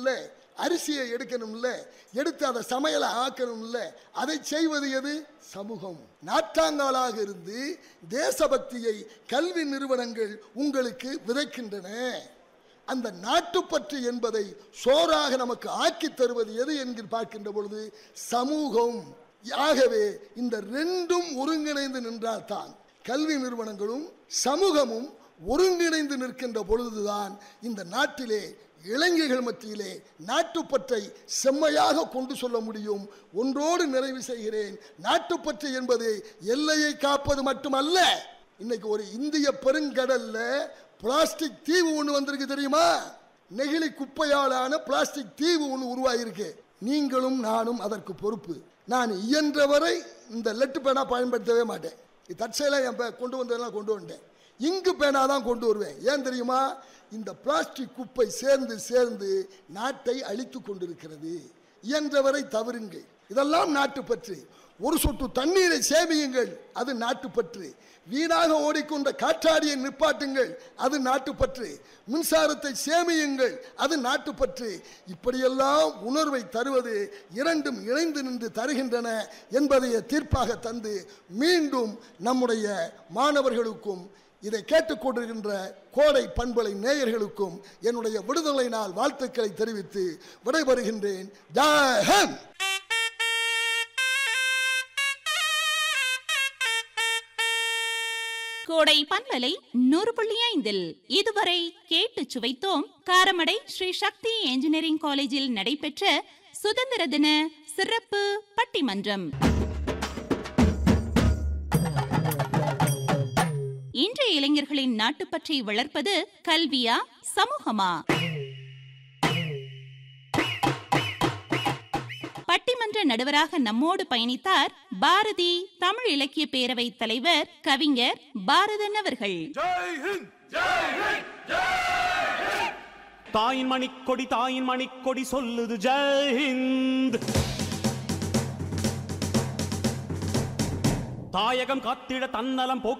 இல்ல அரிசியை எடுக்கணும்ல எடுத்து அதை சமையலை ஆக்கணும்ல அதை செய்வது எது சமூகம் நாற்றாங்காலாக இருந்து தேசபக்தியை கல்வி நிறுவனங்கள் உங்களுக்கு விதைக்கின்றன அந்த நாட்டுப்பற்று என்பதை சோறாக நமக்கு ஆக்கி தருவது எது என்று பார்க்கின்ற பொழுது சமூகம் ஆகவே இந்த ரெண்டும் ஒருங்கிணைந்து நின்றால்தான் கல்வி நிறுவனங்களும் சமூகமும் ஒருங்கிணைந்து நிற்கின்ற பொழுதுதான் இந்த நாட்டிலே இளைஞர்கள் மத்தியிலே நாட்டுப்பற்றை செம்மையாக கொண்டு சொல்ல முடியும் ஒன்றோடு நிறைவு செய்கிறேன் நாட்டுப்பற்று என்பது எல்லையை காப்பது மட்டுமல்ல இன்னைக்கு ஒரு இந்திய பெருங்கடல்ல பிளாஸ்டிக் தீவு ஒன்று வந்திருக்கு தெரியுமா நெகிழி குப்பையாலான பிளாஸ்டிக் தீவு ஒன்று உருவாகியிருக்கு நீங்களும் நானும் அதற்கு பொறுப்பு நான் இயன்றவரை இந்த லெட்டு பேனா பயன்படுத்தவே மாட்டேன் இது தற்செயலாக என் பே- கொண்டு வந்ததெல்லாம் கொண்டு வந்தேன் இங்கு பேனா தான் கொண்டு வருவேன் ஏன் தெரியுமா இந்த பிளாஸ்டிக் குப்பை சேர்ந்து சேர்ந்து நாட்டை அழித்து கொண்டிருக்கிறது இயன்றவரை தவறுங்கள் இதெல்லாம் நாட்டுப்பற்று ஒரு சொட்டு தண்ணீரை சேமியுங்கள் அது நாட்டுப்பற்று வீணாக ஓடிக்கொண்ட காற்றாடியை நிப்பாட்டுங்கள் அது நாட்டுப்பற்று மின்சாரத்தை சேமியுங்கள் அது நாட்டுப்பற்று இப்படியெல்லாம் உணர்வை தருவது இரண்டும் இணைந்து நின்று தருகின்றன என்பதை தீர்ப்பாக தந்து மீண்டும் நம்முடைய மாணவர்களுக்கும் இதை கேட்டுக்கொண்டிருக்கின்ற கோடை பண்பலை நேயர்களுக்கும் என்னுடைய விடுதலை நாள் வாழ்த்துக்களை தெரிவித்து விடைபெறுகின்றேன் ஜெய் ஹிந்த் கோடை பண்பலை நூறு புள்ளி ஐந்தில் இதுவரை கேட்டு சுவைத்தோம் காரமடை ஸ்ரீ சக்தி என்ஜினியரிங் காலேஜில் நடைபெற்ற சுதந்திர தின சிறப்பு பட்டிமன்றம் இன்றைய இளைஞர்களின் நாட்டுப்பற்றை வளர்ப்பது கல்வியா சமூகமா பட்டிமன்ற நடுவராக நம்மோடு பயணித்தார் பாரதி தமிழ் இலக்கிய பேரவை தலைவர் கவிஞர் பாரதன் அவர்கள் தாயின் மணிக்கொடி தாயின் மணிக்கொடி சொல்லுது ஜெயஹிந்த் தாயகம் காத்திட தன்னலம் போக்க